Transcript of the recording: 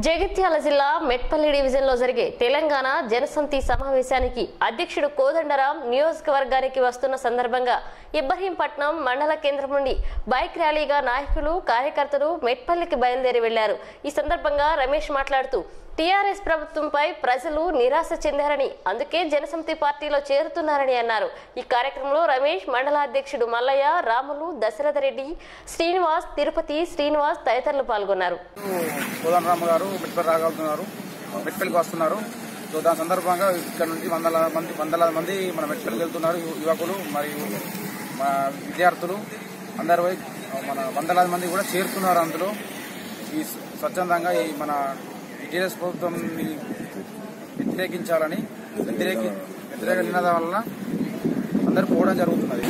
జగిత్యాల జిల్లా మెట్పల్లి డివిజన్ లో జరిగే తెలంగాణ జనసమితి సమావేశానికి అధ్యక్షుడు కోదండరాం నియోజకవర్గానికి వస్తున్న సందర్భంగా ఇబ్రహీంపట్నం మండల కేంద్రం నుండి బైక్ ర్యాలీగా నాయకులు కార్యకర్తలు మెట్పల్లికి బయలుదేరి వెళ్లారు ఈ సందర్భంగా రమేష్ మాట్లాడుతూ టీఆర్ఎస్ ప్రభుత్వంపై ప్రజలు నిరాశ చెందారని అందుకే జనసమితి పార్టీలో చేరుతున్నారని అన్నారు ఈ కార్యక్రమంలో రమేష్ మండల అధ్యక్షుడు మల్లయ్య రాములు దశరథ రెడ్డి శ్రీనివాస్ తిరుపతి శ్రీనివాస్ తదితరులు పాల్గొన్నారు కోదండరామ గారు మెట్పల్లి రాగలుగుతున్నారు మెట్పల్లికి వస్తున్నారు సో దాని సందర్భంగా ఇక్కడ నుంచి వందల మంది వందలాది మంది మన మెట్పల్లికి వెళ్తున్నారు యు- యువకులు మరియు మా విద్యార్థులు అందరు పోయి మన వందలాది మంది కూడా చేరుతున్నారు అందులో ఈ స్వ- స్వచ్ఛందంగా ఈ మన టీఆర్ఎస్ ప్రభుత్వాన్ని వ్యతిరేకించాలని వ్యతిరేకి వ్యతిరేక నినాదం వలన అందరూ పోవడం జరుగుతున్నది